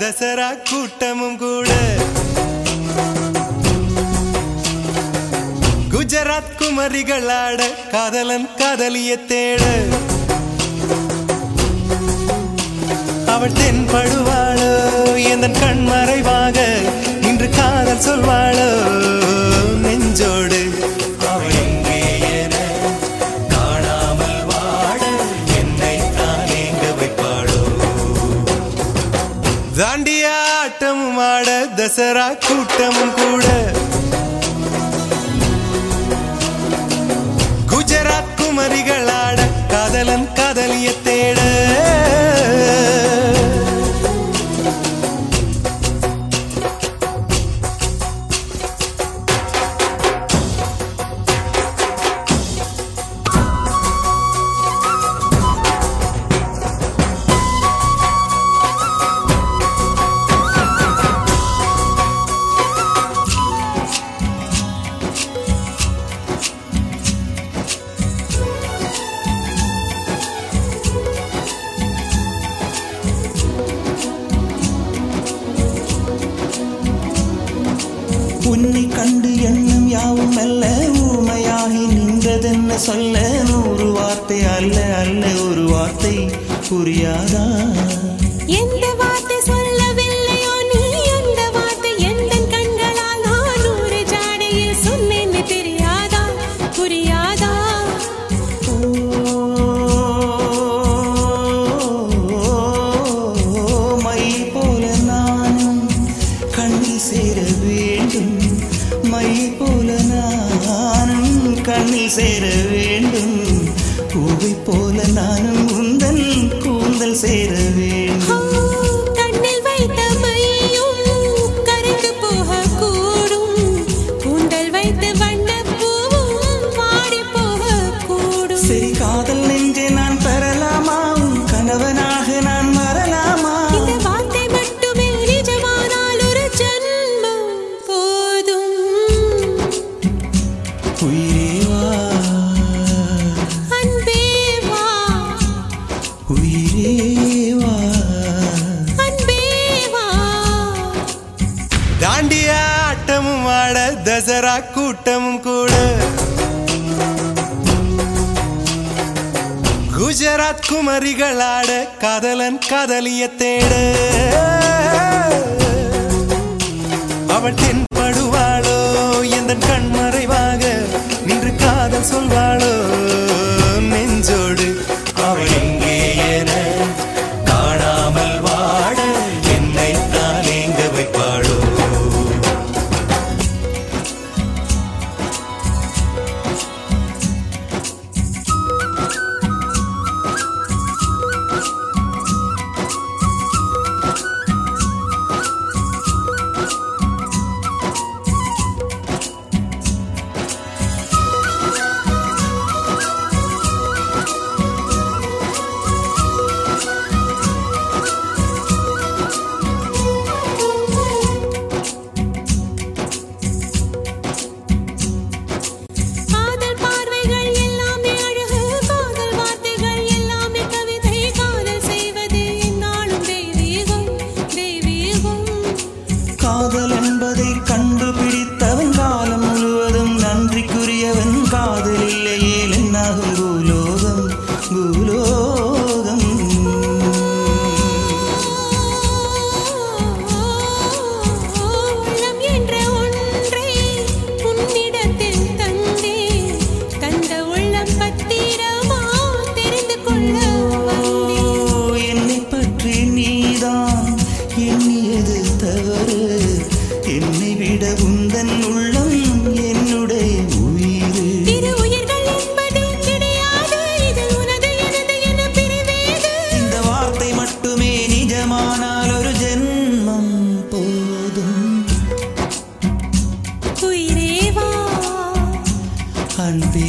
தசரா கூட்டமும் கூட குஜராத் குமரிகளாட காதலன் காதலிய தேட அவள் தென்படுவாளோ எந்த கண் மறைவாக இன்று காதல் சொல்வாளோ நெஞ்சோடு அவள் எங்கே என காணாமல் வாட என்னை தான் எங்க வைப்பாளோ தாண்டிய ஆட்டமும் ஆட தசரா கூட்டமும் கூட குஜராத் குமரிகளாட காதலன் காதலிய தேட உன்னை கண்டு எண்ணம் யாவும் அல்ல ஊமையாகி நின்றதென்ன சொல்ல நூறு வார்த்தை அல்ல அல்ல ஒரு வார்த்தை புரியாதா எந்த வார்த்தை சொல்லவில்லையோ நீ அந்த வார்த்தை எந்த கண்களால் நான் நூறு ஜாடையில் சொன்னேன்னு தெரியாதா புரியாதா ஓ, மை போல நானும் கண்ணில் சேர வேண்டும் மை போல நானும் கண்ணில் சேர வேண்டும் பூவை போல நானும் உந்தன் கூந்தல் சேர வேண்டும் ஓ, கண்ணில் வைத்த மையும் கரைந்து போகக்கூடும் கூந்தல் வைத்த வண்ணப்பூவும் வாடி போகக்கூடும் சரி காதல் நெஞ்சே நான் பெறலாமா உன் கணவனாக நான் வரலாமா இந்த வார்த்தை மட்டுமே நிஜமானால் ஒரு ஜன்மம் போதும் உயிரே வா அன்பே வா உயிரே வா அன்பே வா தாண்டிய ஆட்டமும் ஆட தசரா கூட்டமும் கூட குஜராத் குமரிகளாட காதலன் காதலிய தேட அவள் தென்படுவாளோ எந்த கண் மறைவாக நின்று காதல் சொல்வாளோ நெஞ்சோடு அவள் எங்கே என காணாமல் வாட என்னை தான் எங்க வைப்பாளோ காதல் பார்வைகள் எல்லாமே அழகு காதல் வார்த்தைகள் எல்லாமே கவிதை காதல் செய்வது என்னாலும் தெய்வீகம் தெய்வீகம் காதல் என்பதை கண்டுபிடித்தவன் காலம் முழுவதும் நன்றிக்குரியவன் காதல் இல்லையே என்னாகும் பூலோகம் பூலோகம் உள்ளம் என்ற ஒன்றை உன்னிடத்தில் தந்தே தந்த உள்ளம் பத்திரமா தெரிந்து கொள்ள வந்தேன் ஓ, என்னை பற்றி நீதான் எண்ணியது தவறு என்னை விட உந்தன் உள்ளம் என்னுடைய உயிர் இரு உயிர்கள் என்பது கிடையாது இது உனது எனது என பிரிவேது இந்த வார்த்தை மட்டுமே நிஜமானால் ஒரு ஜென்மம் போதும் உயிரே வா அன்பே